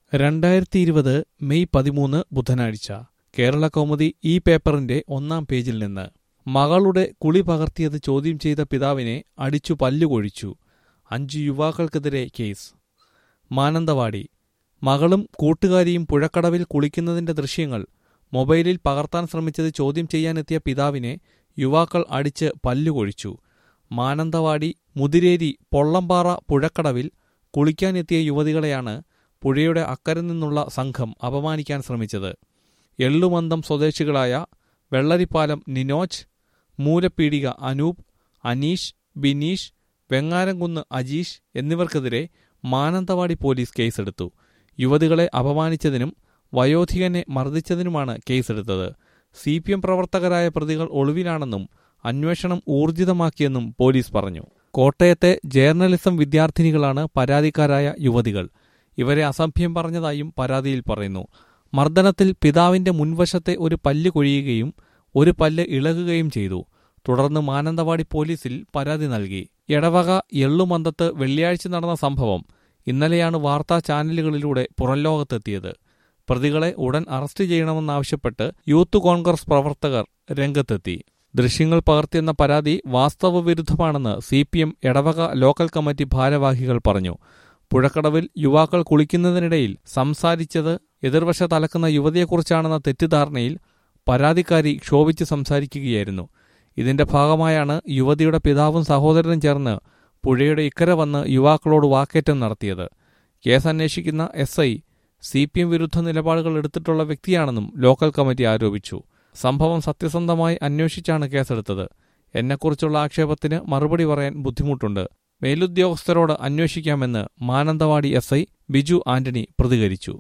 രണ്ടായിരത്തി ഇരുപത് മെയ് പതിമൂന്ന് ബുധനാഴ്ച കേരള കൗമുദി ഈ പേപ്പറിന്റെ ഒന്നാം പേജിൽ നിന്ന് മകളുടെ കുളി പകർത്തിയത് ചോദ്യം ചെയ്ത പിതാവിനെ അടിച്ചു പല്ലുകൊഴിച്ചു അഞ്ചു യുവാക്കൾക്കെതിരെ കേസ് മാനന്തവാടി മകളും കൂട്ടുകാരിയും പുഴക്കടവിൽ കുളിക്കുന്നതിന്റെ ദൃശ്യങ്ങൾ മൊബൈലിൽ പകർത്താൻ ശ്രമിച്ചത് ചോദ്യം ചെയ്യാനെത്തിയ പിതാവിനെ യുവാക്കൾ അടിച്ച് പല്ലുകൊഴിച്ചു മാനന്തവാടി മുതിരേരി പൊള്ളംപാറ പുഴക്കടവിൽ കുളിക്കാനെത്തിയ യുവതികളെയാണ് പുഴയുടെ അക്കരെ നിന്നുള്ള സംഘം അപമാനിക്കാൻ ശ്രമിച്ചത് എള്ളുമന്തം സ്വദേശികളായ വെള്ളരിപ്പാലം നിനോജ് മൂലപ്പീടിക അനൂപ് അനീഷ് ബിനീഷ് വെങ്ങാരംകുന്ന് അജീഷ് എന്നിവർക്കെതിരെ മാനന്തവാടി പോലീസ് കേസെടുത്തു യുവതികളെ അപമാനിച്ചതിനും വയോധികനെ മർദ്ദിച്ചതിനുമാണ് കേസെടുത്തത് സി പി എം പ്രവർത്തകരായ പ്രതികൾ ഒളിവിലാണെന്നും അന്വേഷണം ഊർജിതമാക്കിയെന്നും പോലീസ് പറഞ്ഞു കോട്ടയത്തെ ജേർണലിസം വിദ്യാർത്ഥിനികളാണ് പരാതിക്കാരായ യുവതികൾ ഇവരെ അസഭ്യം പറഞ്ഞതായും പരാതിയിൽ പറയുന്നു മർദ്ദനത്തിൽ പിതാവിന്റെ മുൻവശത്തെ ഒരു പല്ല് കൊഴിയുകയും ഒരു പല്ല് ഇളകുകയും ചെയ്തു തുടർന്ന് മാനന്തവാടി പോലീസിൽ പരാതി നൽകി എടവക എള്ളുമന്തത്ത് വെള്ളിയാഴ്ച നടന്ന സംഭവം ഇന്നലെയാണ് വാർത്താ ചാനലുകളിലൂടെ പുറംലോകത്തെത്തിയത് പ്രതികളെ ഉടൻ അറസ്റ്റ് ചെയ്യണമെന്നാവശ്യപ്പെട്ട് യൂത്ത് കോൺഗ്രസ് പ്രവർത്തകർ രംഗത്തെത്തി ദൃശ്യങ്ങൾ പകർത്തിയെന്ന പരാതി വാസ്തവവിരുദ്ധമാണെന്ന് C P M Edavaka local committee ഭാരവാഹികൾ പറഞ്ഞു പുഴക്കടവിൽ യുവാക്കൾ കുളിക്കുന്നതിനിടയിൽ സംസാരിച്ചത് എതിർവശ തലക്കുന്ന യുവതിയെക്കുറിച്ചാണെന്ന തെറ്റിദ്ധാരണയിൽ പരാതിക്കാരി ക്ഷോഭിച്ച് സംസാരിക്കുകയായിരുന്നു ഇതിന്റെ ഭാഗമായാണ് യുവതിയുടെ പിതാവും സഹോദരനും ചേർന്ന് പുഴയുടെ ഇക്കരെ വന്ന് യുവാക്കളോട് വാക്കേറ്റം നടത്തിയത് കേസ് അന്വേഷിക്കുന്ന S I C P M വിരുദ്ധ നിലപാടുകൾ എടുത്തിട്ടുള്ള വ്യക്തിയാണെന്നും ലോക്കൽ കമ്മിറ്റി ആരോപിച്ചു സംഭവം സത്യസന്ധമായി അന്വേഷിച്ചാണ് കേസെടുത്തത് എന്നെക്കുറിച്ചുള്ള ആക്ഷേപത്തിന് മറുപടി പറയാൻ ബുദ്ധിമുട്ടുണ്ട് മേലുദ്യോഗസ്ഥരോട് അന്വേഷിക്കാമെന്ന് മാനന്തവാടി എസ് ഐ ബിജു ആന്റണി പ്രതികരിച്ചു